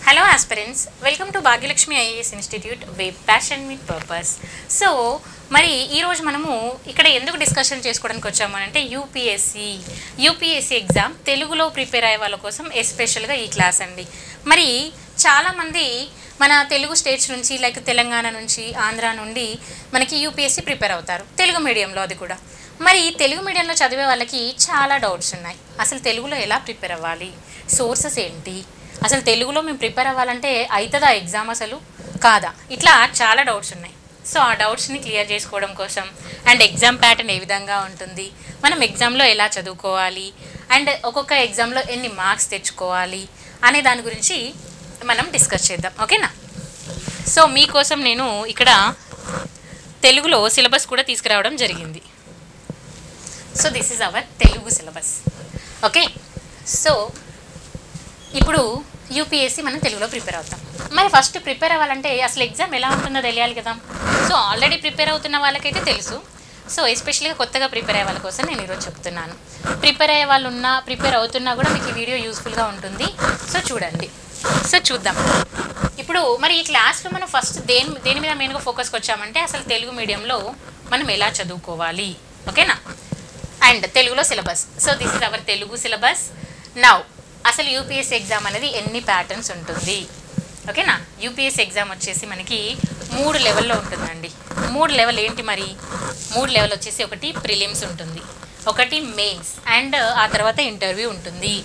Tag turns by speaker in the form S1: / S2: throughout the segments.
S1: hello aspirants welcome to Bhagyalakshmi IAS institute with passion with purpose so మరి ఈరోజు మనము ఇక్కడ ఎందుకు డిస్కషన్ చేసుకోవడానికి వచ్చాము అంటే యూపీఎస్సి యూపీఎస్సి ఎగ్జామ్ తెలుగులో ప్రిపేర్ అయ్యే వాళ్ళ కోసం ఎస్పెషల్గా ఈ క్లాస్ అండి మరి చాలామంది మన తెలుగు స్టేట్స్ నుంచి లైక్ తెలంగాణ నుంచి ఆంధ్ర నుండి మనకి యూపీఎస్సి ప్రిపేర్ అవుతారు తెలుగు మీడియంలో అది కూడా మరి తెలుగు మీడియంలో చదివే వాళ్ళకి చాలా డౌట్స్ ఉన్నాయి అసలు తెలుగులో ఎలా ప్రిపేర్ అవ్వాలి సోర్సెస్ ఏంటి అసలు తెలుగులో మేము ప్రిపేర్ అవ్వాలంటే అవుతుందా ఎగ్జామ్ అసలు కాదా ఇట్లా చాలా డౌట్స్ ఉన్నాయి సో ఆ డౌట్స్ని క్లియర్ చేసుకోవడం కోసం అండ్ ఎగ్జామ్ ప్యాటర్న్ ఏ విధంగా ఉంటుంది మనం ఎగ్జామ్లో ఎలా చదువుకోవాలి అండ్ ఒక్కొక్క ఎగ్జామ్లో ఎన్ని మార్క్స్ తెచ్చుకోవాలి అనే దాని గురించి మనం డిస్కస్ చేద్దాం ఓకేనా సో మీకోసం నేను ఇక్కడ తెలుగులో సిలబస్ కూడా తీసుకురావడం జరిగింది so this is our Telugu syllabus okay so ఇప్పుడు యూపీఎస్సీ మనం తెలుగులో ప్రిపేర్ అవుతాం మరి ఫస్ట్ ప్రిపేర్ అవ్వాలంటే అసలు ఎగ్జామ్ ఎలా ఉంటుందో తెలియాలి కదా సో ఆల్రెడీ ప్రిపేర్ అవుతున్న వాళ్ళకైతే తెలుసు సో ఎస్పెషల్గా కొత్తగా ప్రిపేర్ అయ్యే వాళ్ళ కోసం నేను ఈరోజు చెప్తున్నాను ప్రిపేర్ అయ్యే వాళ్ళు ఉన్నా ప్రిపేర్ అవుతున్నా కూడా మీకు ఈ వీడియో యూస్ఫుల్గా ఉంటుంది సో చూడండి సో చూద్దాం ఇప్పుడు మరి ఈ క్లాస్లో మనం ఫస్ట్ దేని దేని మీద మెయిన్గా ఫోకస్కి వచ్చామంటే అసలు తెలుగు మీడియంలో మనం ఎలా చదువుకోవాలి ఓకేనా అండ్ తెలుగులో syllabus so this is our Telugu syllabus now అసలు యూపీఎస్సీ ఎగ్జామ్ అనేది ఎన్ని ప్యాటర్న్స్ ఉంటుంది ఓకేనా యూపీఎస్సీ ఎగ్జామ్ వచ్చేసి మనకి మూడు లెవెల్లో ఉంటుందండి మూడు లెవెల్ ఏంటి మరి మూడు లెవెల్ వచ్చేసి ఒకటి ప్రిలిమ్స్ ఉంటుంది ఒకటి మెయిన్స్ అండ్ ఆ తర్వాత ఇంటర్వ్యూ ఉంటుంది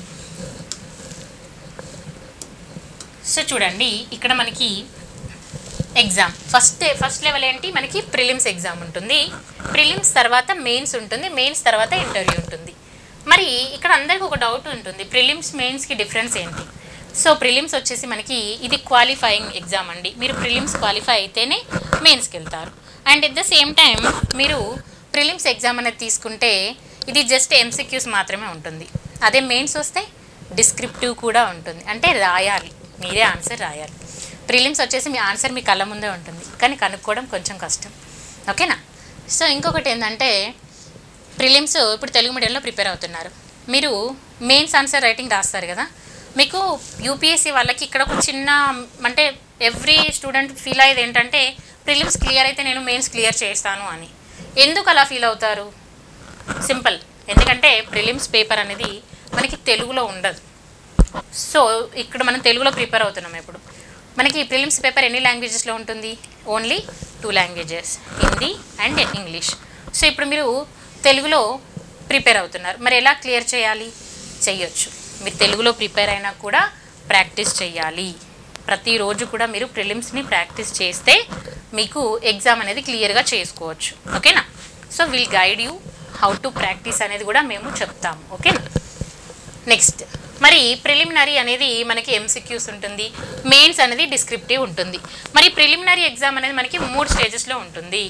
S1: సో చూడండి ఇక్కడ మనకి ఎగ్జామ్ ఫస్ట్ ఫస్ట్ లెవెల్ ఏంటి మనకి ప్రిలిమ్స్ ఎగ్జామ్ ఉంటుంది ప్రిలిమ్స్ తర్వాత మెయిన్స్ ఉంటుంది మెయిన్స్ తర్వాత ఇంటర్వ్యూ ఉంటుంది మరి ఇక్కడ అందరికీ ఒక డౌట్ ఉంటుంది ప్రిలిమ్స్ మెయిన్స్కి డిఫరెన్స్ ఏంటి సో ప్రిలిమ్స్ వచ్చేసి మనకి ఇది క్వాలిఫైయింగ్ ఎగ్జామ్ అండి మీరు ప్రిలిమ్స్ క్వాలిఫై అయితేనే మెయిన్స్కి వెళ్తారు and at the same time మీరు ప్రిలిమ్స్ ఎగ్జామ్ అనేది తీసుకుంటే ఇది జస్ట్ ఎంసీక్యూస్ మాత్రమే ఉంటుంది అదే మెయిన్స్ వస్తే డిస్క్రిప్టివ్ కూడా ఉంటుంది అంటే రాయాలి మీరే ఆన్సర్ రాయాలి ప్రిలిమ్స్ వచ్చేసి మీ ఆన్సర్ మీ కళ్ళ ముందే ఉంటుంది కానీ కనుక్కోవడం కొంచెం కష్టం ఓకేనా సో ఇంకొకటి ఏంటంటే ప్రిలిమ్స్ ఇప్పుడు తెలుగు మీడియంలో ప్రిపేర్ అవుతున్నారు మీరు మెయిన్స్ ఆన్సర్ రైటింగ్ రాస్తారు కదా మీకు యూపీఎస్సీ వాళ్ళకి ఇక్కడ ఒక చిన్న అంటే ఎవ్రీ స్టూడెంట్ ఫీల్ అయ్యేది ఏంటంటే ప్రిలిమ్స్ క్లియర్ అయితే నేను మెయిన్స్ క్లియర్ చేస్తాను అని ఎందుకు అలా ఫీల్ అవుతారు సింపుల్ ఎందుకంటే ప్రిలిమ్స్ పేపర్ అనేది మనకి తెలుగులో ఉండదు సో ఇక్కడ మనం తెలుగులో ప్రిపేర్ అవుతున్నాం ఇప్పుడు మనకి ప్రిలిమ్స్ పేపర్ ఎన్ని లాంగ్వేజెస్లో ఉంటుంది only two languages Hindi and English so ఇప్పుడు మీరు తెలుగులో ప్రిపేర్ అవుతున్నారు మరి ఎలా క్లియర్ చేయాలి చెయ్యొచ్చు మీరు తెలుగులో ప్రిపేర్ అయినా కూడా ప్రాక్టీస్ చేయాలి ప్రతిరోజు కూడా మీరు ప్రిలిమ్స్ని ప్రాక్టీస్ చేస్తే మీకు ఎగ్జామ్ అనేది క్లియర్గా చేసుకోవచ్చు ఓకేనా so will guide you how to practise అనేది కూడా మేము చెప్తాము ఓకేనా నెక్స్ట్ మరి ప్రిలిమినరీ అనేది మనకి ఎంసిక్యూస్ ఉంటుంది మెయిన్స్ అనేది డిస్క్రిప్టివ్ ఉంటుంది మరి ప్రిలిమినరీ ఎగ్జామ్ అనేది మనకి మూడు స్టేజెస్లో ఉంటుంది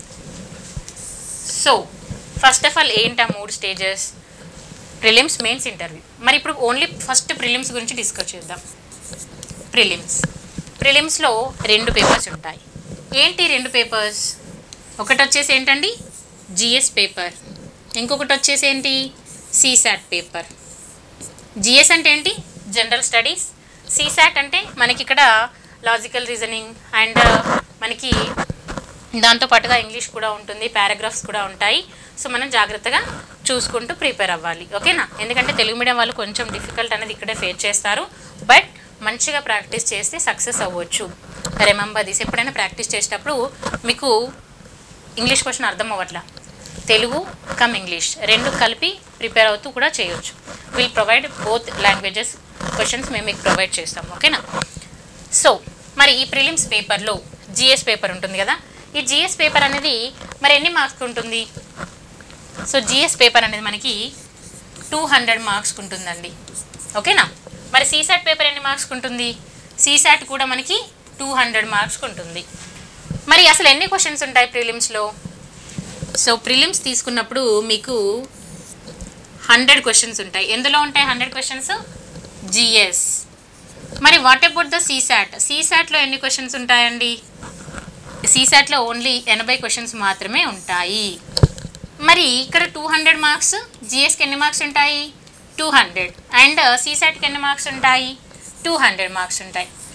S1: సో ఫస్ట్ ఆఫ్ ఆల్ ఏంటి ఆ మూడు స్టేజెస్ ప్రిలిమ్స్ మెయిన్స్ ఇంటర్వ్యూ మరి ఇప్పుడు ఓన్లీ ఫస్ట్ ప్రిలిమ్స్ గురించి డిస్కస్ చేద్దాం ప్రిలిమ్స్ ప్రిలిమ్స్లో రెండు పేపర్స్ ఉంటాయి ఏంటి రెండు పేపర్స్ ఒకటి వచ్చేసి ఏంటండి జిఎస్ పేపర్ ఇంకొకటి వచ్చేసి ఏంటి సిసాట్ పేపర్ జిఎస్ అంటే ఏంటి జనరల్ స్టడీస్ సిసాట్ అంటే మనకి ఇక్కడ లాజికల్ రీజనింగ్ అండ్ మనకి దాంతో పాటుగా ఇంగ్లీష్ కూడా ఉంటుంది పారాగ్రాఫ్స్ కూడా ఉంటాయి సో మనం జాగ్రత్తగా చూసుకుంటూ ప్రిపేర్ అవ్వాలి ఓకేనా ఎందుకంటే తెలుగు మీడియం వాళ్ళు కొంచెం డిఫికల్ట్ అనేది ఇక్కడే ఫేస్ చేస్తారు బట్ మంచిగా ప్రాక్టీస్ చేస్తే సక్సెస్ అవ్వచ్చు రిమెంబర్ దిస్ ఎప్పుడైనా ప్రాక్టీస్ చేసేటప్పుడు మీకు ఇంగ్లీష్ క్వశ్చన్ అర్థం అవ్వట్లా తెలుగు కమ్ ఇంగ్లీష్ రెండు కలిపి ప్రిపేర్ అవుతూ కూడా చేయొచ్చు will provide both languages questions మేము మీకు ప్రొవైడ్ చేస్తాం ఓకేనా సో మరి ఈ ప్రిలిమ్స్ పేపర్లో జిఎస్ పేపర్ ఉంటుంది కదా ఈ జిఎస్ పేపర్ అనేది మరి ఎన్ని మార్క్స్కి ఉంటుంది సో జిఎస్ పేపర్ అనేది మనకి టూ హండ్రెడ్ మార్క్స్కి ఉంటుందండి ఓకేనా మరి సీసాట్ పేపర్ ఎన్ని మార్క్స్కి ఉంటుంది సీసాట్ కూడా మనకి టూ హండ్రెడ్ మార్క్స్కి ఉంటుంది మరి అసలు ఎన్ని క్వశ్చన్స్ ఉంటాయి ప్రిలిమ్స్లో సో ప్రిలిమ్స్ తీసుకున్నప్పుడు మీకు హండ్రెడ్ క్వశ్చన్స్ ఉంటాయి ఎందులో ఉంటాయి హండ్రెడ్ క్వశ్చన్స్ జిఎస్ మరి వాట్ అబౌట్ ద సీసాట్ సీసాట్లో ఎన్ని క్వశ్చన్స్ ఉంటాయండి సీసాట్లో ఓన్లీ ఎనభై క్వశ్చన్స్ మాత్రమే ఉంటాయి మరి ఇక్కడ టూ హండ్రెడ్ మార్క్స్ జిఎస్కి ఎన్ని మార్క్స్ ఉంటాయి టూ హండ్రెడ్ అండ్ సీసాట్కి ఎన్ని మార్క్స్ ఉంటాయి టూ హండ్రెడ్ మార్క్స్ ఉంటాయి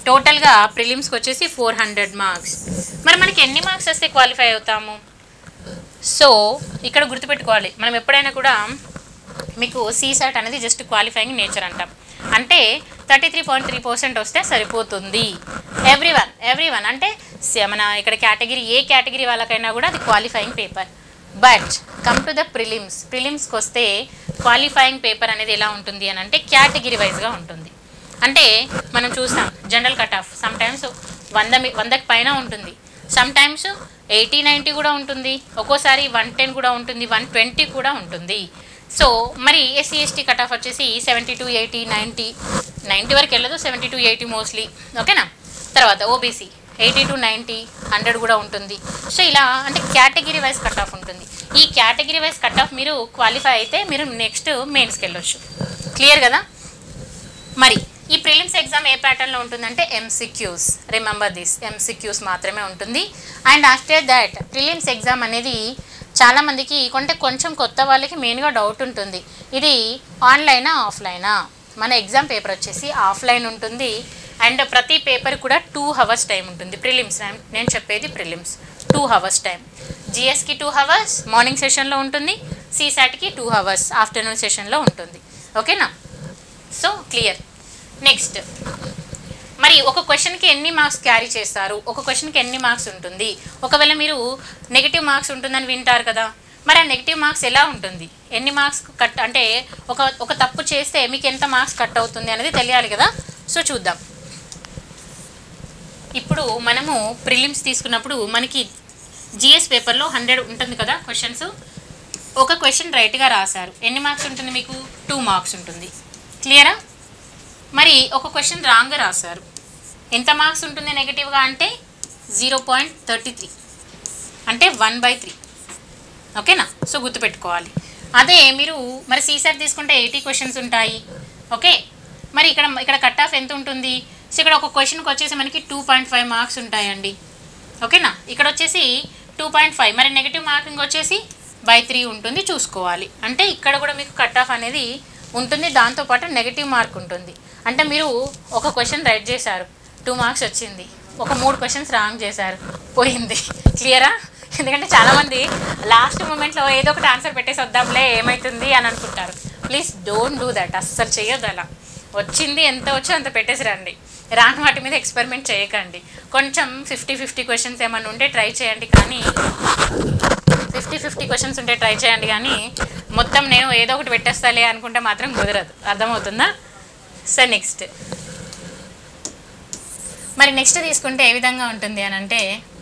S1: టోటల్గా ప్రిలిమ్స్కి వచ్చేసి ఫోర్ హండ్రెడ్ మార్క్స్ మరి మనకి ఎన్ని మార్క్స్ వస్తే క్వాలిఫై అవుతాము సో ఇక్కడ గుర్తుపెట్టుకోవాలి మనం ఎప్పుడైనా కూడా మీకు సీసాట్ అనేది జస్ట్ క్వాలిఫైయింగ్ నేచర్ అంటాం అంటే thirty three point three percent వస్తే సరిపోతుంది ఎవ్రీ వన్ ఎవ్రీ వన్ అంటే స- మన ఇక్కడ కేటగిరీ ఏ కేటగిరీ వాళ్ళకైనా కూడా అది qualifying paper but come to the prelims ప్రిలిమ్స్కి వస్తే క్వాలిఫైయింగ్ పేపర్ అనేది ఎలా ఉంటుంది అని అంటే కేటగిరీ వైజ్గా ఉంటుంది అంటే మనం చూస్తాం general cut off some times వంద మీ- వందకి పైన ఉంటుంది సమ్ టైమ్స్ ఎయిటీ నైంటీ కూడా ఉంటుంది ఒక్కోసారి వన్ టెన్ కూడా ఉంటుంది వన్ ట్వంటీ కూడా ఉంటుంది సో మరి ఎస్సీ ఎస్టీ కట్ ఆఫ్ వచ్చేసి seventy to eighty ninety ninety వరకు వెళ్ళదు సెవెంటీ టు ఎయిటీ మోస్ట్లీ ఓకేనా తర్వాత OBC eighty to ninety hundred కూడా ఉంటుంది సో ఇలా అంటే కేటగిరీ వైజ్ కట్ ఆఫ్ ఉంటుంది ఈ కేటగిరీ వైజ్ కట్ ఆఫ్ మీరు క్వాలిఫై అయితే మీరు నెక్స్ట్ మెయిన్స్కి వెళ్ళొచ్చు క్లియర్ కదా మరి ఈ ప్రిలిమ్స్ ఎగ్జామ్ ఏ ప్యాటర్న్లో ఉంటుందంటే ఎంసిక్యూస్ రిమెంబర్ దిస్ ఎంసిక్యూస్ మాత్రమే ఉంటుంది and after that prelims exam అనేది చాలామందికి కొంటే కొంచెం కొత్త వాళ్ళకి మెయిన్గా డౌట్ ఉంటుంది ఇది ఆన్లైనా ఆఫ్లైనా మన ఎగ్జామ్ పేపర్ వచ్చేసి ఆఫ్లైన్ ఉంటుంది అండ్ ప్రతి పేపర్ కూడా టూ హవర్స్ టైం ఉంటుంది ప్రిలిమ్స్ నేను చెప్పేది ప్రిలిమ్స్ టూ హవర్స్ టైం జిఎస్కి టూ హవర్స్ మార్నింగ్ సెషన్లో ఉంటుంది సిసాట్కి టూ హవర్స్ ఆఫ్టర్నూన్ సెషన్లో ఉంటుంది ఓకేనా సో క్లియర్ నెక్స్ట్ మరి ఒక క్వశ్చన్కి ఎన్ని మార్క్స్ క్యారీ చేస్తారు ఒక క్వశ్చన్కి ఎన్ని మార్క్స్ ఉంటుంది ఒకవేళ మీరు నెగిటివ్ మార్క్స్ ఉంటుందని వింటారు కదా మరి ఆ నెగిటివ్ మార్క్స్ ఎలా ఉంటుంది ఎన్ని మార్క్స్ కట్ అంటే ఒక ఒక తప్పు చేస్తే మీకు ఎంత మార్క్స్ కట్ అవుతుంది అనేది తెలియాలి కదా సో చూద్దాం ఇప్పుడు మనము ప్రిలిమ్స్ తీసుకున్నప్పుడు మనకి జిఎస్ పేపర్లో హండ్రెడ్ ఉంటుంది కదా క్వశ్చన్స్ ఒక క్వశ్చన్ రైట్గా రాశారు ఎన్ని మార్క్స్ ఉంటుంది మీకు టూ మార్క్స్ ఉంటుంది క్లియరా మరి ఒక క్వశ్చన్ రాంగ్గా రాశారు ఎంత మార్క్స్ ఉంటుంది నెగిటివ్గా అంటే జీరో పాయింట్ థర్టీ త్రీ అంటే వన్ బై త్రీ ఓకేనా సో గుర్తుపెట్టుకోవాలి అదే మీరు మరి సీసాట్ తీసుకుంటే ఎయిటీ క్వశ్చన్స్ ఉంటాయి ఓకే మరి ఇక్కడ ఇక్కడ కట్ ఆఫ్ ఎంత ఉంటుంది సో ఇక్కడ ఒక క్వశ్చన్కి వచ్చేసి మనకి టూ పాయింట్ ఫైవ్ మార్క్స్ ఉంటాయండి ఓకేనా ఇక్కడ వచ్చేసి టూ పాయింట్ ఫైవ్ మరి నెగిటివ్ మార్కింగ్ వచ్చేసి బై త్రీ ఉంటుంది చూసుకోవాలి అంటే ఇక్కడ కూడా మీకు కట్ ఆఫ్ అనేది ఉంటుంది దాంతోపాటు నెగిటివ్ మార్క్ ఉంటుంది అంటే మీరు ఒక క్వశ్చన్ రైట్ చేశారు టూ మార్క్స్ వచ్చింది ఒక మూడు క్వశ్చన్స్ రాంగ్ చేశారు పోయింది క్లియరా ఎందుకంటే చాలామంది లాస్ట్ మూమెంట్లో ఏదో ఒకటి ఆన్సర్ పెట్టేసి వద్దాంలే ఏమవుతుంది అని అనుకుంటారు ప్లీజ్ డోంట్ డూ దట్ అస్సలు చేయొద్దు అలా వచ్చింది ఎంత వచ్చో అంత పెట్టేసి రండి రాని వాటి మీద ఎక్స్పెరిమెంట్ చేయకండి కొంచెం ఫిఫ్టీ ఫిఫ్టీ క్వశ్చన్స్ ఏమైనా ఉంటే ట్రై చేయండి కానీ ఫిఫ్టీ ఫిఫ్టీ క్వశ్చన్స్ ఉంటే ట్రై చేయండి కానీ మొత్తం నేను ఏదో ఒకటి పెట్టేస్తాలే అనుకుంటే మాత్రం కుదరదు అర్థమవుతుందా సో నెక్స్ట్ మరి నెక్స్ట్ తీసుకుంటే ఏ విధంగా ఉంటుంది అని అంటే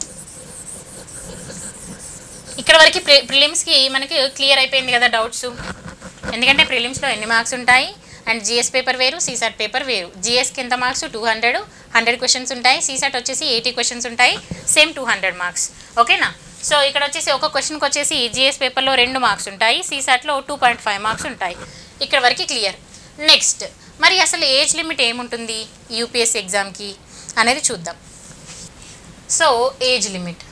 S1: ఇక్కడ వరకు ప్రి ప్రిలిమ్స్కి మనకి క్లియర్ అయిపోయింది కదా డౌట్స్ ఎందుకంటే ప్రిలిమ్స్లో ఎన్ని మార్క్స్ ఉంటాయి అండ్ జిఎస్ పేపర్ వేరు సీసాట్ పేపర్ వేరు జిఎస్కి ఎంత marks two hundred hundred questions ఉంటాయి సీసాట్ వచ్చేసి ఎయిటీ క్వశ్చన్స్ ఉంటాయి సేమ్ టూ హండ్రెడ్ మార్క్స్ ఓకేనా సో ఇక్కడ వచ్చేసి ఒక క్వశ్చన్కి వచ్చేసి జిఎస్ పేపర్లో రెండు మార్క్స్ ఉంటాయి సీసాట్లో టూ పాయింట్ ఫైవ్ మార్క్స్ ఉంటాయి ఇక్కడ వరకు క్లియర్ నెక్స్ట్ మరి అసలు ఏజ్ లిమిట్ ఏముంటుంది యూపీఎస్సీ ఎగ్జామ్కి అనేది చూద్దాం సో ఏజ్ లిమిట్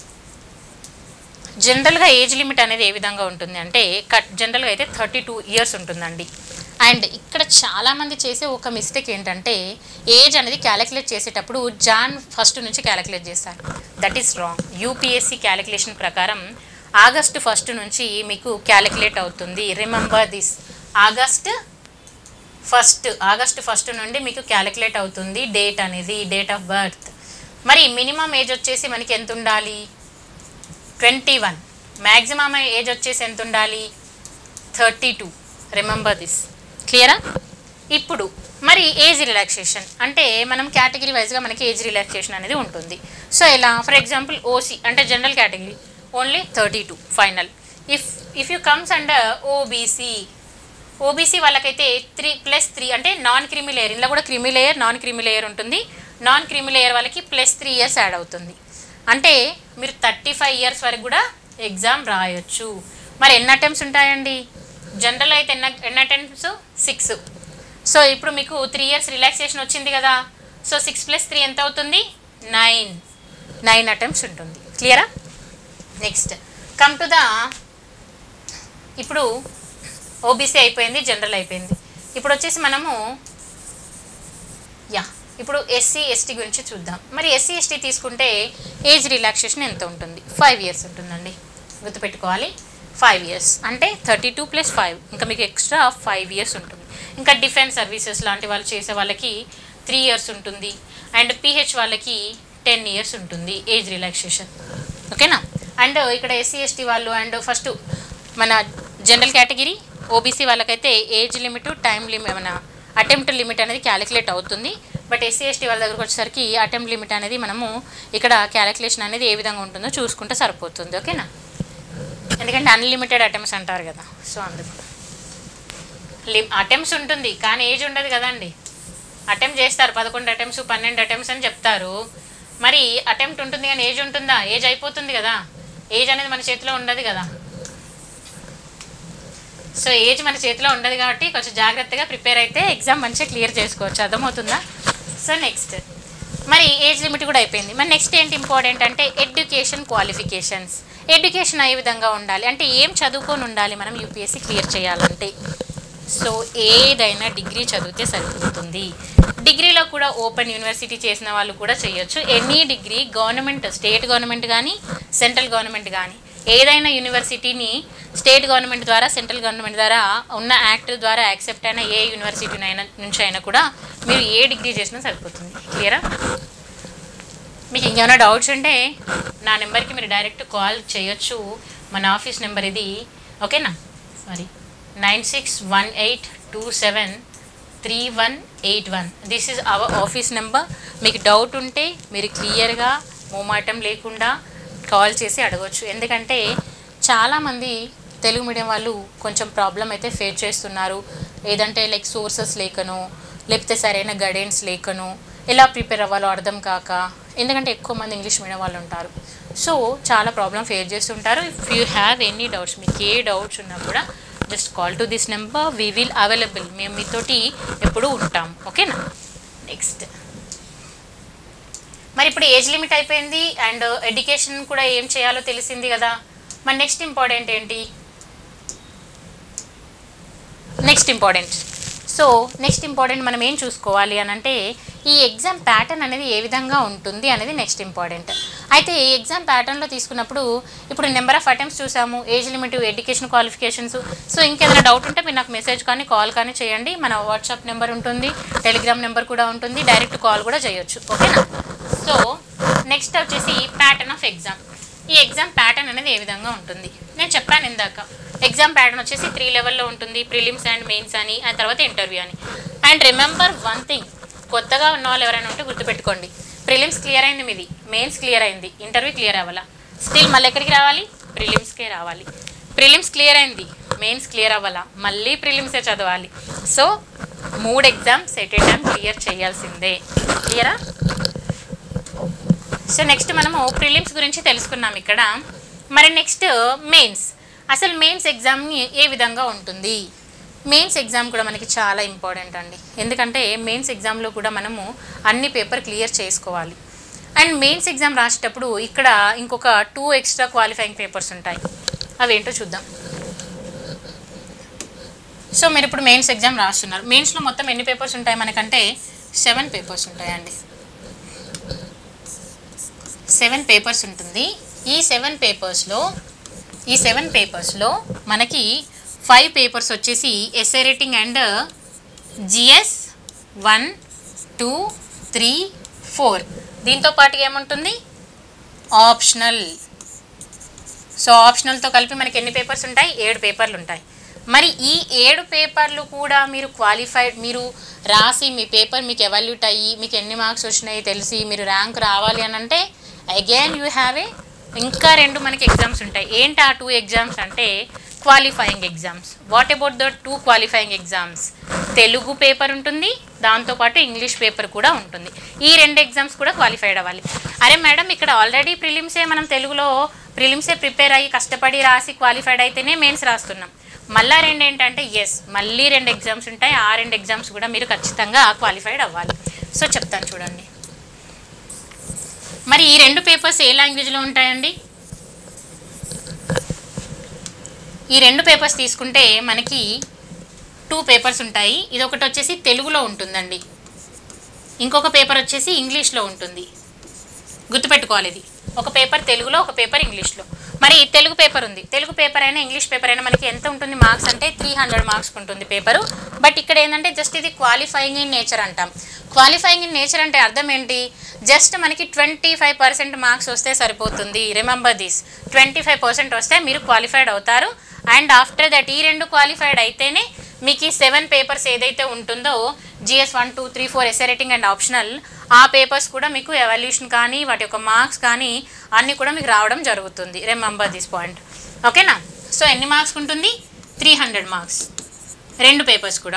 S1: జనరల్గా ఏజ్ లిమిట్ అనేది ఏ విధంగా ఉంటుంది అంటే కట్ జనరల్గా అయితే థర్టీ టూ ఇయర్స్ ఉంటుందండి అండ్ ఇక్కడ చాలామంది చేసే ఒక మిస్టేక్ ఏంటంటే ఏజ్ అనేది క్యాలిక్యులేట్ చేసేటప్పుడు జాన్ ఫస్ట్ నుంచి క్యాలిక్యులేట్ చేస్తారు that is wrong UPSC calculation ప్రకారం ఆగస్టు ఫస్ట్ నుంచి మీకు క్యాలిక్యులేట్ అవుతుంది remember this August first August first నుండి మీకు క్యాలిక్యులేట్ అవుతుంది డేట్ అనేది డేట్ ఆఫ్ బర్త్ మరి మినిమం ఏజ్ వచ్చేసి మనకి ఎంత ఉండాలి ట్వంటీ వన్ మ్యాక్సిమం ఏజ్ వచ్చేసి ఎంత ఉండాలి థర్టీ టూ రిమెంబర్ దిస్ క్లియరా ఇప్పుడు మరి ఏజ్ రిలాక్సేషన్ అంటే మనం కేటగిరీ వైజ్గా మనకి ఏజ్ రిలాక్సేషన్ అనేది ఉంటుంది సో ఎలా ఫర్ ఎగ్జాంపుల్ ఓసీ అంటే general category only thirty two final if if you comes under OBC OBC వాళ్ళకైతే త్రీ ప్లస్ త్రీ అంటే నాన్ క్రిమి లేయర్ ఇందులో కూడా creamy layer non creamy layer ఉంటుంది నాన్ క్రిమి లేయర్ వాళ్ళకి plus three years add అవుతుంది అంటే మీరు thirty five years వరకు కూడా ఎగ్జామ్ రాయొచ్చు మరి ఎన్ని అటెంప్ట్స్ ఉంటాయండి జనరల్ అయితే ఎన్న ఎన్ని అటెంప్ట్స్ సిక్స్ సో ఇప్పుడు మీకు త్రీ ఇయర్స్ రిలాక్సేషన్ వచ్చింది కదా సో సిక్స్ ప్లస్ త్రీ ఎంత అవుతుంది నైన్ నైన్ అటెంప్ట్స్ ఉంటుంది క్లియరా నెక్స్ట్ కమ్ టు ద ఇప్పుడు ఓబీసీ అయిపోయింది జనరల్ అయిపోయింది ఇప్పుడు వచ్చేసి మనము యా ఇప్పుడు ఎస్సీ ఎస్టీ గురించి చూద్దాం మరి ఎస్సీ ఎస్టీ తీసుకుంటే ఏజ్ రిలాక్సేషన్ ఎంత ఉంటుంది ఫైవ్ ఇయర్స్ ఉంటుందండి గుర్తుపెట్టుకోవాలి ఫైవ్ ఇయర్స్ అంటే థర్టీ టూ ప్లస్ ఫైవ్ ఇంకా మీకు ఎక్స్ట్రా ఫైవ్ ఇయర్స్ ఉంటుంది ఇంకా డిఫెన్స్ సర్వీసెస్ లాంటి వాళ్ళు చేసే వాళ్ళకి త్రీ ఇయర్స్ ఉంటుంది అండ్ పిహెచ్ వాళ్ళకి టెన్ ఇయర్స్ ఉంటుంది ఏజ్ రిలాక్సేషన్ ఓకేనా అండ్ ఇక్కడ ఎస్సీ ఎస్టీ వాళ్ళు అండ్ ఫస్ట్ మన జనరల్ కేటగిరీ ఓబీసీ వాళ్ళకైతే ఏజ్ లిమిట్ టైం లిమిట్ మన అటెంప్ట్ లిమిట్ అనేది క్యాలిక్యులేట్ అవుతుంది బట్ ఎస్సీ ఎస్టీ వాళ్ళ దగ్గరకు వచ్చేసరికి అటెంప్ట్ లిమిట్ అనేది మనము ఇక్కడ క్యాలిక్యులేషన్ అనేది ఏ విధంగా ఉంటుందో చూసుకుంటే సరిపోతుంది ఓకేనా ఎందుకంటే అన్లిమిటెడ్ అటెంప్ట్స్ అంటారు కదా సో అందుకు లిమ్ అటెంప్ట్స్ ఉంటుంది కానీ ఏజ్ ఉండదు కదండి అటెంప్ట్ చేస్తారు పదకొండు అటెంప్ట్స్ పన్నెండు అటెంప్ట్స్ అని చెప్తారు మరి అటెంప్ట్ ఉంటుంది కానీ ఏజ్ ఉంటుందా ఏజ్ అయిపోతుంది కదా ఏజ్ అనేది మన చేతిలో ఉండదు కదా సో ఏజ్ మన చేతిలో ఉండదు కాబట్టి కొంచెం జాగ్రత్తగా ప్రిపేర్ అయితే ఎగ్జామ్ మంచిగా క్లియర్ చేసుకోవచ్చు అర్థమవుతుందా సో నెక్స్ట్ మరి ఏజ్ లిమిట్ కూడా అయిపోయింది మరి నెక్స్ట్ ఏంటి ఇంపార్టెంట్ అంటే ఎడ్యుకేషన్ క్వాలిఫికేషన్స్ ఎడ్యుకేషన్ ఏ విధంగా ఉండాలి అంటే ఏం చదువుకొని ఉండాలి మనం యూపీఎస్సీ క్లియర్ చేయాలంటే సో ఏదైనా డిగ్రీ చదివితే సరిపోతుంది డిగ్రీలో కూడా ఓపెన్ యూనివర్సిటీ చేసిన వాళ్ళు కూడా చేయొచ్చు any degree government state government కానీ సెంట్రల్ గవర్నమెంట్ కానీ ఏదైనా యూనివర్సిటీని స్టేట్ గవర్నమెంట్ ద్వారా సెంట్రల్ గవర్నమెంట్ ద్వారా ఉన్న యాక్ట్ ద్వారా యాక్సెప్ట్ అయిన ఏ యూనివర్సిటీ అయినా నుంచి అయినా కూడా మీరు ఏ డిగ్రీ చేసినా సరిపోతుంది క్లియరా మీకు ఇంకేమైనా డౌట్స్ ఉంటే నా నెంబర్కి మీరు డైరెక్ట్ కాల్ చేయొచ్చు మన ఆఫీస్ నెంబర్ ఇది ఓకేనా sorry nine six one eight two seven three one eight one this is our office number మీకు డౌట్ ఉంటే మీరు క్లియర్గా మోమాటం లేకుండా కాల్ చేసి అడగవచ్చు ఎందుకంటే చాలామంది తెలుగు మీడియం వాళ్ళు కొంచెం ప్రాబ్లం అయితే ఫేస్ చేస్తున్నారు ఏదంటే లైక్ సోర్సెస్ లేకను లేకపోతే సరైన గైడెన్స్ లేకను ఎలా ప్రిపేర్ అవ్వాలో అర్థం కాక ఎందుకంటే ఎక్కువ మంది ఇంగ్లీష్ మీడియం వాళ్ళు ఉంటారు సో చాలా ప్రాబ్లం ఫేస్ చేస్తుంటారు if you have any doubts మీకు ఏ డౌట్స్ ఉన్నా కూడా just call to this number we will available మేము మీతోటి ఎప్పుడూ ఉంటాం ఓకేనా నెక్స్ట్ మరి ఇప్పుడు ఏజ్ లిమిట్ అయిపోయింది అండ్ ఎడ్యుకేషన్ కూడా ఏం చేయాలో తెలిసింది కదా మరి నెక్స్ట్ ఇంపార్టెంట్ ఏంటి next important so next important మనం ఏం చూసుకోవాలి అని అంటే ఈ ఎగ్జామ్ ప్యాటర్న్ అనేది ఏ విధంగా ఉంటుంది అనేది నెక్స్ట్ ఇంపార్టెంట్ అయితే ఈ ఎగ్జామ్ ప్యాటర్న్లో తీసుకున్నప్పుడు ఇప్పుడు నెంబర్ ఆఫ్ అటెంప్ట్స్ చూసాము age limit education qualifications so ఇంకేదైనా డౌట్ ఉంటే మీరు నాకు మెసేజ్ కానీ కాల్ కానీ చేయండి మన వాట్సాప్ నెంబర్ ఉంటుంది టెలిగ్రామ్ నెంబర్ కూడా ఉంటుంది డైరెక్ట్ కాల్ కూడా చేయొచ్చు ఓకేనా సో నెక్స్ట్ వచ్చేసి ప్యాటర్న్ ఆఫ్ ఎగ్జామ్ ఈ ఎగ్జామ్ ప్యాటర్న్ అనేది ఏ విధంగా ఉంటుంది నేను చెప్పాను ఇందాక ఎగ్జామ్ ప్యాటర్న్ వచ్చేసి త్రీ లెవెల్లో ఉంటుంది ప్రిలిమ్స్ అండ్ మెయిన్స్ అని ఆ తర్వాత ఇంటర్వ్యూ అని అండ్ రిమెంబర్ వన్ థింగ్ కొత్తగా ఉన్న వాళ్ళు ఎవరైనా ఉంటే గుర్తుపెట్టుకోండి ప్రిలిమ్స్ క్లియర్ అయింది మీది మెయిన్స్ క్లియర్ అయింది ఇంటర్వ్యూ క్లియర్ అవ్వాలా స్టిల్ మళ్ళీ ఎక్కడికి రావాలి ప్రిలిమ్స్కే రావాలి ప్రిలిమ్స్ క్లియర్ అయింది మెయిన్స్ క్లియర్ అవ్వాలా మళ్ళీ ప్రిలిమ్సే చదవాలి సో మూడు exams at a time clear చేయాల్సిందే క్లియరా సో నెక్స్ట్ మనము ప్రిలిమ్స్ గురించి తెలుసుకున్నాం ఇక్కడ మరి నెక్స్ట్ మెయిన్స్ అసలు మెయిన్స్ ఎగ్జామ్ ఏ విధంగా ఉంటుంది మెయిన్స్ ఎగ్జామ్ కూడా మనకి చాలా ఇంపార్టెంట్ అండి ఎందుకంటే మెయిన్స్ ఎగ్జామ్లో కూడా మనము అన్ని పేపర్ క్లియర్ చేసుకోవాలి అండ్ మెయిన్స్ ఎగ్జామ్ రాసేటప్పుడు ఇక్కడ ఇంకొక టూ ఎక్స్ట్రా క్వాలిఫైయింగ్ పేపర్స్ ఉంటాయి అవేంటో చూద్దాం సో మీరు ఇప్పుడు మెయిన్స్ ఎగ్జామ్ రాస్తున్నారు మెయిన్స్లో మొత్తం ఎన్ని పేపర్స్ ఉంటాయి మనకంటే సెవెన్ పేపర్స్ ఉంటాయండి సెవెన్ పేపర్స్ ఉంటుంది ఈ సెవెన్ పేపర్స్లో ఈ సెవెన్ పేపర్స్లో మనకి ఫైవ్ పేపర్స్ వచ్చేసి essay writing and GS one two three four దీంతో పాటుగా ఏముంటుంది ఆప్షనల్ సో ఆప్షనల్తో కలిపి మనకి ఎన్ని పేపర్స్ ఉంటాయి ఏడు పేపర్లు ఉంటాయి మరి ఈ ఏడు పేపర్లు కూడా మీరు క్వాలిఫైడ్ మీరు రాసి మీ పేపర్ మీకు ఎవాల్యూట్ అయ్యి మీకు ఎన్ని మార్క్స్ వచ్చినాయి తెలిసి మీరు ర్యాంక్ రావాలి అని అంటే అగైన్ యూ హ్యావ్ ఏ ఇంకా రెండు మనకి ఎగ్జామ్స్ ఉంటాయి ఏంటి ఆ టూ ఎగ్జామ్స్ అంటే qualifying exams what about the two qualifying exams Telugu paper ఉంటుంది దాంతోపాటు ఇంగ్లీష్ పేపర్ కూడా ఉంటుంది ఈ రెండు ఎగ్జామ్స్ కూడా క్వాలిఫైడ్ అవ్వాలి అరే మేడం ఇక్కడ ఆల్రెడీ ప్రిలిమ్సే మనం తెలుగులో ప్రిలిమ్సే ప్రిపేర్ అయ్యి కష్టపడి రాసి క్వాలిఫైడ్ అయితేనే మెయిన్స్ రాస్తున్నాం మళ్ళా రెండు ఏంటంటే ఎస్ మళ్ళీ రెండు ఎగ్జామ్స్ ఉంటాయి ఆ రెండు ఎగ్జామ్స్ కూడా మీరు ఖచ్చితంగా క్వాలిఫైడ్ అవ్వాలి సో చెప్తాను చూడండి మరి ఈ రెండు పేపర్స్ ఏ లాంగ్వేజ్లో ఉంటాయండి ఈ రెండు పేపర్స్ తీసుకుంటే మనకి టూ పేపర్స్ ఉంటాయి ఇది ఒకటి వచ్చేసి తెలుగులో ఉంటుందండి ఇంకొక పేపర్ వచ్చేసి ఇంగ్లీష్లో ఉంటుంది గుర్తుపెట్టుకోవాలి ఇది ఒక పేపర్ తెలుగులో ఒక పేపర్ ఇంగ్లీష్లో మరి తెలుగు పేపర్ ఉంది తెలుగు పేపర్ అయినా ఇంగ్లీష్ పేపర్ అయినా మనకి ఎంత ఉంటుంది మార్క్స్ అంటే త్రీ హండ్రెడ్ మార్క్స్ ఉంటుంది పేపరు బట్ ఇక్కడ ఏంటంటే జస్ట్ ఇది క్వాలిఫైయింగ్ ఇన్ నేచర్ అంటాం క్వాలిఫైయింగ్ ఇన్ నేచర్ అంటే అర్థం ఏంటి జస్ట్ మనకి ట్వంటీ ఫైవ్ పర్సెంట్ మార్క్స్ వస్తే సరిపోతుంది remember this twenty five percent వస్తే మీరు క్వాలిఫైడ్ అవుతారు అండ్ ఆఫ్టర్ దట్ ఈ రెండు క్వాలిఫైడ్ అయితేనే మీకు ఈ సెవెన్ పేపర్స్ ఏదైతే ఉంటుందో GS one two three four essay writing and optional ఆ పేపర్స్ కూడా మీకు ఎవాల్యూషన్ కానీ వాటి యొక్క మార్క్స్ కానీ అన్నీ కూడా మీకు రావడం జరుగుతుంది రిమెంబర్ దిస్ పాయింట్ ఓకేనా సో ఎన్ని మార్క్స్ ఉంటుంది త్రీ హండ్రెడ్ మార్క్స్ రెండు పేపర్స్ కూడా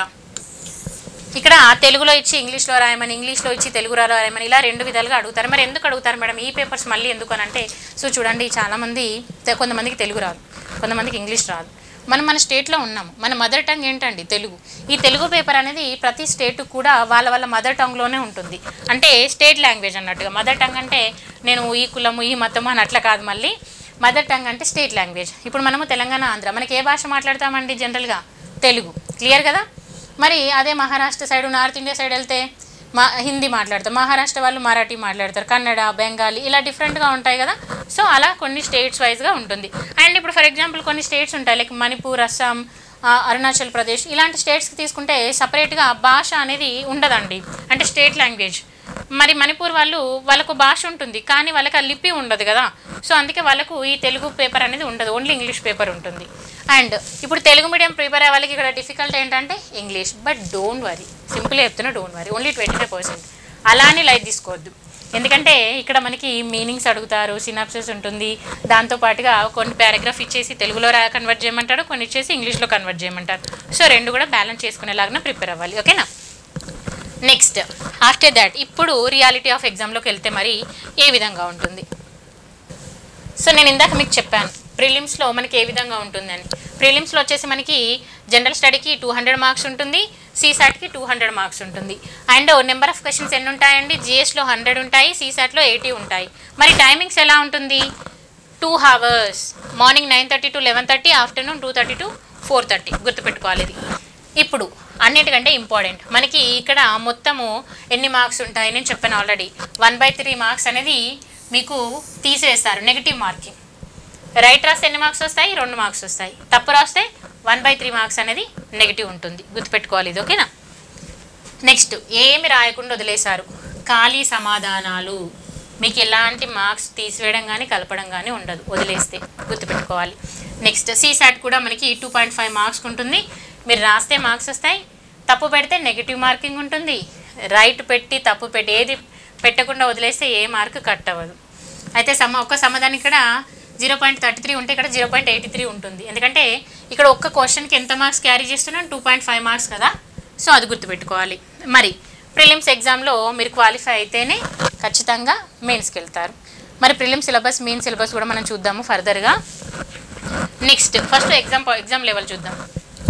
S1: ఇక్కడ తెలుగులో ఇచ్చి ఇంగ్లీష్లో రాయమని ఇంగ్లీష్లో ఇచ్చి తెలుగులో రాయమని ఇలా రెండు విధాలుగా అడుగుతారు మరి ఎందుకు అడుగుతారు మేడం ఈ పేపర్స్ మళ్ళీ ఎందుకు అని అంటే సో చూడండి చాలామంది తె- కొంతమందికి తెలుగు రాదు కొంతమందికి ఇంగ్లీష్ రాదు మనం మన స్టేట్లో ఉన్నాము మన మదర్ టంగ్ ఏంటండి తెలుగు ఈ తెలుగు పేపర్ అనేది ప్రతి స్టేట్ కూడా వాళ్ళ వాళ్ళ మదర్ టంగ్లోనే ఉంటుంది అంటే స్టేట్ లాంగ్వేజ్ అన్నట్టుగా మదర్ టంగ్ అంటే నేను ఈ కులము ఈ మతము అని అట్లా కాదు మళ్ళీ మదర్ టంగ్ అంటే స్టేట్ లాంగ్వేజ్ ఇప్పుడు మనము తెలంగాణ ఆంధ్ర మనకి ఏ భాష మాట్లాడతామండి జనరల్గా తెలుగు క్లియర్ కదా మరి అదే Maharashtra side North India side వెళ్తే మా హిందీ మాట్లాడతారు మహారాష్ట్ర వాళ్ళు మరాఠీ మాట్లాడతారు కన్నడ బెంగాలీ ఇలా డిఫరెంట్గా ఉంటాయి కదా సో అలా కొన్ని స్టేట్స్ వైజ్గా ఉంటుంది అండ్ ఇప్పుడు ఫర్ ఎగ్జాంపుల్ కొన్ని స్టేట్స్ ఉంటాయి లైక్ మణిపూర్ అస్సాం ఆ, అరుణాచల్ ప్రదేశ్ ఇలాంటి స్టేట్స్కి తీసుకుంటే సపరేట్గా భాష అనేది ఉండదండి అంటే స్టేట్ లాంగ్వేజ్ మరి మణిపూర్ వాళ్ళు వాళ్ళకు భాష ఉంటుంది కానీ వాళ్ళకి ఆ లిపి ఉండదు కదా సో అందుకే వాళ్ళకు ఈ తెలుగు పేపర్ అనేది ఉండదు ఓన్లీ ఇంగ్లీష్ పేపర్ ఉంటుంది అండ్ ఇప్పుడు తెలుగు మీడియం ప్రిపేర్ అయ్యే వాళ్ళకి ఇక్కడ డిఫికల్ట్ ఏంటంటే English but don't worry simple చెప్తున్నా don't worry only twenty five percent అలా అని లైట్ తీసుకోవద్దు ఎందుకంటే ఇక్కడ మనకి మీనింగ్స్ అడుగుతారు సినాప్సిస్ ఉంటుంది దాంతో పాటుగా కొన్ని పారాగ్రాఫ్ ఇచ్చేసి తెలుగులో రా కన్వర్ట్ చేయమంటారు కొన్ని ఇచ్చేసి ఇంగ్లీష్లో కన్వర్ట్ చేయమంటారు సో రెండు కూడా బ్యాలెన్స్ చేసుకునేలాగా ప్రిపేర్ అవ్వాలి ఓకేనా నెక్స్ట్ ఆఫ్టర్ దాట్ ఇప్పుడు రియాలిటీ ఆఫ్ ఎగ్జామ్లోకి వెళ్తే మరి ఏ విధంగా ఉంటుంది సో నేను ఇందాక మీకు చెప్పాను ప్రిలిమ్స్లో మనకి ఏ విధంగా ఉంటుందని ప్రిలిమ్స్లో వచ్చేసి మనకి జనరల్ స్టడీకి టూ హండ్రెడ్ మార్క్స్ ఉంటుంది సీసాట్కి టూ హండ్రెడ్ మార్క్స్ ఉంటుంది అండ్ నెంబర్ ఆఫ్ క్వశ్చన్స్ ఎన్ని ఉంటాయండి జిఎస్లో హండ్రెడ్ ఉంటాయి సీసాట్లో ఎయిటీ ఉంటాయి మరి టైమింగ్స్ ఎలా ఉంటుంది two hours morning nine thirty to eleven thirty afternoon two thirty to four thirty గుర్తుపెట్టుకోవాలి ఇది ఇప్పుడు అన్నిటికంటే ఇంపార్టెంట్ మనకి ఇక్కడ మొత్తము ఎన్ని మార్క్స్ ఉంటాయి నేను చెప్పాను already one by three marks అనేది మీకు తీసేస్తారు నెగిటివ్ మార్కింగ్ రైట్ రాస్తే ఎన్ని మార్క్స్ వస్తాయి రెండు మార్క్స్ వస్తాయి తప్పు రాస్తే వన్ బై త్రీ మార్క్స్ అనేది నెగిటివ్ ఉంటుంది గుర్తుపెట్టుకోవాలి ఇది ఓకేనా నెక్స్ట్ ఏమి రాయకుండా వదిలేశారు ఖాళీ సమాధానాలు మీకు ఎలాంటి మార్క్స్ తీసివేయడం కానీ కలపడం కానీ ఉండదు వదిలేస్తే గుర్తుపెట్టుకోవాలి నెక్స్ట్ సీసాట్ కూడా మనకి టూ పాయింట్ ఫైవ్ మార్క్స్ ఉంటుంది మీరు రాస్తే మార్క్స్ వస్తాయి తప్పు పెడితే నెగిటివ్ మార్కింగ్ ఉంటుంది రైట్ పెట్టి తప్పు పెట్టి ఏది పెట్టకుండా వదిలేస్తే ఏ మార్క్ కట్ అవ్వదు అయితే సమ ఒక్క సమాధానం ఇక్కడ జీరో పాయింట్ థర్టీ త్రీ ఉంటే ఇక్కడ జీరో పాయింట్ ఎయిటీ త్రీ ఉంటుంది ఎందుకంటే ఇక్కడ ఒక్క క్వశ్చన్కి ఎంత మార్క్స్ క్యారీ చేస్తున్నాను టూ పాయింట్ ఫైవ్ మార్క్స్ కదా సో అది గుర్తుపెట్టుకోవాలి మరి ప్రిలిమ్స్ ఎగ్జామ్లో మీరు క్వాలిఫై అయితేనే ఖచ్చితంగా మెయిన్స్కి వెళ్తారు మరి ప్రిలిమ్ సిలబస్ మెయిన్ సిలబస్ కూడా మనం చూద్దాము ఫర్దర్గా next first exam exam level చూద్దాం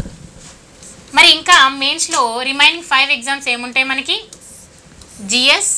S1: మరి ఇంకా మెయిన్స్లో రిమైనింగ్ ఫైవ్ ఎగ్జామ్స్ ఏముంటాయి మనకి జిఎస్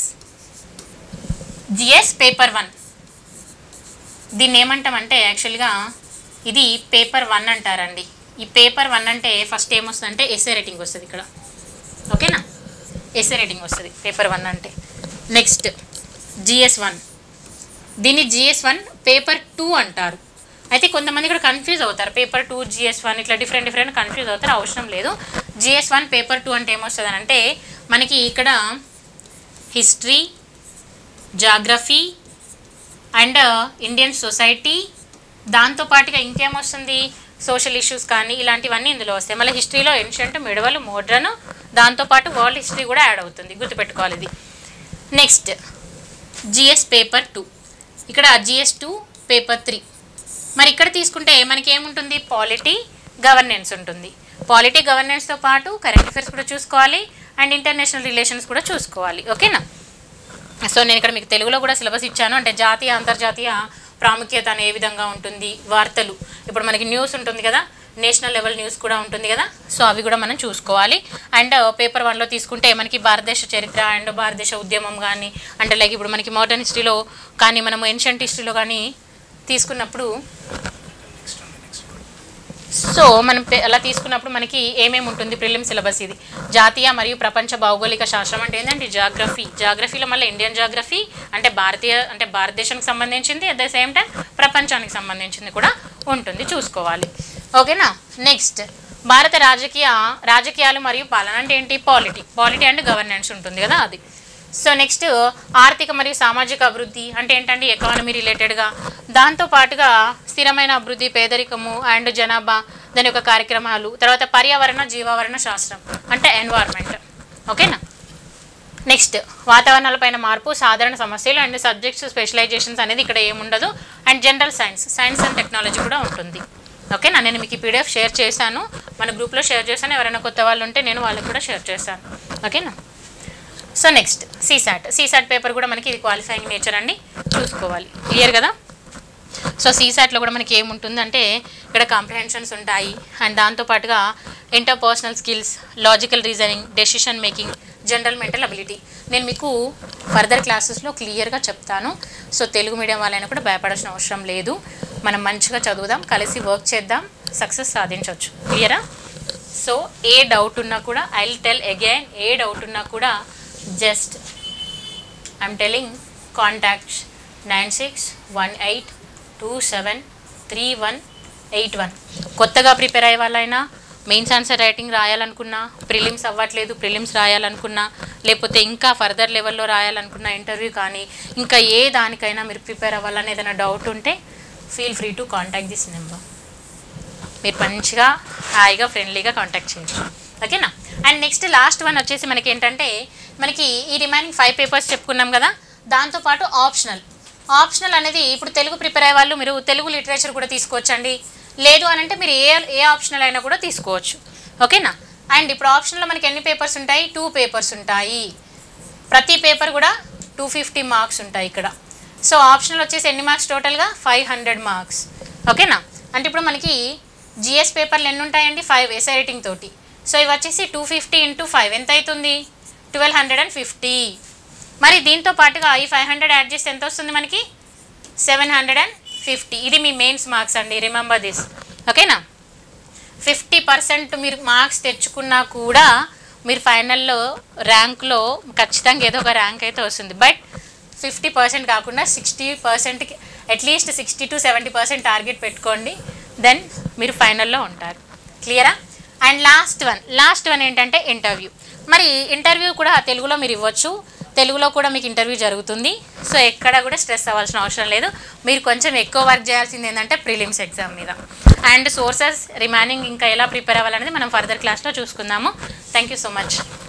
S1: జిఎస్ పేపర్ వన్ దీన్ని ఏమంటామంటే యాక్చువల్గా ఇది పేపర్ వన్ అంటారండి ఈ పేపర్ వన్ అంటే ఫస్ట్ ఏమొస్తుందంటే ఎస్ఏ రేటింగ్ వస్తుంది ఇక్కడ ఓకేనా ఎస్ఏ రేటింగ్ వస్తుంది పేపర్ వన్ అంటే నెక్స్ట్ జిఎస్ వన్ దీన్ని జిఎస్ వన్ పేపర్ టూ అంటారు అయితే కొంతమంది ఇక్కడ కన్ఫ్యూజ్ అవుతారు పేపర్ టూ జిఎస్ వన్ ఇట్లా డిఫరెంట్ డిఫరెంట్ కన్ఫ్యూజ్ అవుతారు అవసరం లేదు జిఎస్ వన్ పేపర్ టూ అంటే ఏమొస్తుంది అంటే మనకి ఇక్కడ history geography and Indian society దాంతోపాటుగా ఇంకేమొస్తుంది సోషల్ ఇష్యూస్ కానీ ఇలాంటివన్నీ ఇందులో వస్తాయి మళ్ళీ హిస్టరీలో ఎన్షియంట్ మిడవల్ మోడ్రన్ దాంతోపాటు వరల్డ్ హిస్టరీ కూడా యాడ్ అవుతుంది గుర్తుపెట్టుకోవాలి ఇది నెక్స్ట్ జిఎస్ పేపర్ టూ ఇక్కడ జిఎస్ టూ పేపర్ త్రీ మరి ఇక్కడ తీసుకుంటే మనకి ఏముంటుంది పాలిటీ గవర్నెన్స్ ఉంటుంది పాలిటీ గవర్నెన్స్తో పాటు కరెంట్ అఫైర్స్ కూడా చూసుకోవాలి అండ్ ఇంటర్నేషనల్ రిలేషన్స్ కూడా చూసుకోవాలి ఓకేనా సో నేను ఇక్కడ మీకు తెలుగులో కూడా సిలబస్ ఇచ్చాను అంటే జాతీయ అంతర్జాతీయ ప్రాముఖ్యత అనే ఏ విధంగా ఉంటుంది వార్తలు ఇప్పుడు మనకి న్యూస్ ఉంటుంది కదా నేషనల్ లెవెల్ న్యూస్ కూడా ఉంటుంది కదా సో అవి కూడా మనం చూసుకోవాలి అండ్ పేపర్ వన్లో తీసుకుంటే మనకి భారతదేశ చరిత్ర అండ్ భారతదేశ ఉద్యమం కానీ అంటే లైక్ ఇప్పుడు మనకి మోడర్న్ హిస్టరీలో కానీ మనము ఏన్షియంట్ హిస్టరీలో కానీ తీసుకున్నప్పుడు సో మనం పె- అలా తీసుకున్నప్పుడు మనకి ఏమేమి ఉంటుంది ప్రిలిమ్ సిలబస్ ఇది జాతీయ మరియు ప్రపంచ భౌగోళిక శాస్త్రం అంటే ఏంటంటే జాగ్రఫీ జాగ్రఫీలో మళ్ళీ ఇండియన్ జాగ్రఫీ అంటే భారతీయ అంటే భారతదేశానికి సంబంధించింది అట్ ద సేమ్ టైం ప్రపంచానికి సంబంధించింది కూడా ఉంటుంది చూసుకోవాలి ఓకేనా నెక్స్ట్ భారత రాజకీయ రాజకీయాలు మరియు పాలన అంటే ఏంటి పాలిటీ పాలిటీ అండ్ గవర్నెన్స్ ఉంటుంది కదా అది సో నెక్స్ట్ ఆర్థిక మరియు సామాజిక అభివృద్ధి అంటే ఏంటంటే ఎకానమీ రిలేటెడ్గా దాంతో పాటుగా స్థిరమైన అభివృద్ధి పేదరికము అండ్ జనాభా దాని యొక్క కార్యక్రమాలు తర్వాత పర్యావరణ జీవావరణ శాస్త్రం అంటే ఎన్వైర్న్మెంట్ ఓకేనా నెక్స్ట్ వాతావరణాలపైన మార్పు సాధారణ సమస్యలు అండ్ సబ్జెక్ట్స్ స్పెషలైజేషన్స్ అనేది ఇక్కడ ఏముండదు and general science science and technology కూడా ఉంటుంది ఓకేనా నేను మీకు ఈ పీడిఎఫ్ షేర్ చేశాను మన గ్రూప్లో షేర్ చేశాను ఎవరైనా కొత్త వాళ్ళు ఉంటే నేను వాళ్ళకి కూడా షేర్ చేశాను ఓకేనా so next CSAT CSAT paper కూడా మనకి ఇది క్వాలిఫైయింగ్ నేచర్ అండి చూసుకోవాలి క్లియర్ కదా సో సీసాట్లో కూడా మనకి ఏముంటుంది అంటే ఇక్కడ కాంప్రహెన్షన్స్ ఉంటాయి అండ్ దాంతోపాటుగా interpersonal skills logical reasoning decision making general mental ability నేను మీకు ఫర్దర్ క్లాసెస్లో క్లియర్గా చెప్తాను సో తెలుగు మీడియం వాళ్ళైనా కూడా భయపడాల్సిన అవసరం లేదు మనం మంచిగా చదువుదాం కలిసి వర్క్ చేద్దాం సక్సెస్ సాధించవచ్చు క్లియరా సో ఏ డౌట్ ఉన్నా కూడా ఐ విల్ టెల్ అగైన్ ఏ డౌట్ ఉన్నా కూడా just I'm telling contact nine six one eight two seven three one eight one కొత్తగా ప్రిపేర్ అయ్యే వాళ్ళైనా మెయిన్స్ ఆన్సర్ రైటింగ్ రాయాలనుకున్నా ప్రిలిమ్స్ అవ్వట్లేదు ప్రిలిమ్స్ రాయాలనుకున్నా లేకపోతే ఇంకా ఫర్దర్ లెవెల్లో రాయాలనుకున్నా ఇంటర్వ్యూ కానీ ఇంకా ఏ దానికైనా మీరు ప్రిపేర్ అవ్వాలని ఏదైనా డౌట్ ఉంటే feel free to contact this number మీరు మంచిగా హాయిగా ఫ్రెండ్లీగా కాంటాక్ట్ చేయొచ్చు ఓకేనా అండ్ నెక్స్ట్ లాస్ట్ వన్ వచ్చేసి మనకి ఏంటంటే మనకి ఈ రిమైనింగ్ ఫైవ్ పేపర్స్ చెప్పుకున్నాం కదా దాంతోపాటు ఆప్షనల్ ఆప్షనల్ అనేది ఇప్పుడు తెలుగు ప్రిపేర్ అయ్యే వాళ్ళు మీరు తెలుగు లిటరేచర్ కూడా తీసుకోవచ్చండి లేదు అని అంటే మీరు ఏ ఏ ఆప్షనల్ అయినా కూడా తీసుకోవచ్చు ఓకేనా అండ్ ఇప్పుడు ఆప్షనల్లో మనకి ఎన్ని పేపర్స్ ఉంటాయి టూ పేపర్స్ ఉంటాయి ప్రతి పేపర్ కూడా టూ ఫిఫ్టీ మార్క్స్ ఉంటాయి ఇక్కడ సో ఆప్షనల్ వచ్చేసి ఎన్ని మార్క్స్ టోటల్గా ఫైవ్ హండ్రెడ్ మార్క్స్ ఓకేనా అంటే ఇప్పుడు మనకి జిఎస్ పేపర్లు ఎన్ని ఉంటాయండి ఫైవ్ ఎస్ఐ రేటింగ్ తోటి సో ఇవి వచ్చేసి టూ ఫిఫ్టీ ఇంటూ ఫైవ్ ఎంత అవుతుంది ట్వెల్వ్ హండ్రెడ్ అండ్ ఫిఫ్టీ మరి దీంతో పాటుగా ఈ ఫైవ్ హండ్రెడ్ యాడ్ చేస్తే ఎంత వస్తుంది మనకి సెవెన్ హండ్రెడ్ అండ్ ఫిఫ్టీ ఇది మీ మెయిన్స్ మార్క్స్ అండి రిమెంబర్ దిస్ ఓకేనా ఫిఫ్టీ పర్సెంట్ మీరు మార్క్స్ తెచ్చుకున్నా కూడా మీరు ఫైనల్లో ర్యాంక్లో ఖచ్చితంగా ఏదో ఒక ర్యాంక్ అయితే వస్తుంది బట్ ఫిఫ్టీ పర్సెంట్ కాకుండా సిక్స్టీ పర్సెంట్కి at least sixty to seventy percent target పెట్టుకోండి దెన్ మీరు ఫైనల్లో ఉంటారు క్లియరా and last one last one ఏంటంటే ఇంటర్వ్యూ మరి ఇంటర్వ్యూ కూడా తెలుగులో మీరు ఇవ్వచ్చు తెలుగులో కూడా మీకు ఇంటర్వ్యూ జరుగుతుంది సో ఎక్కడ కూడా స్ట్రెస్ అవ్వాల్సిన అవసరం లేదు మీరు కొంచెం ఎక్కువ వర్క్ చేయాల్సింది ఏంటంటే ప్రిలిమ్స్ ఎగ్జామ్ మీద అండ్ సోర్సెస్ రిమైనింగ్ ఇంకా ఎలా ప్రిపేర్ అవ్వాలనేది మనం ఫర్దర్ క్లాస్లో చూసుకుందాము థ్యాంక్ యూ సో మచ్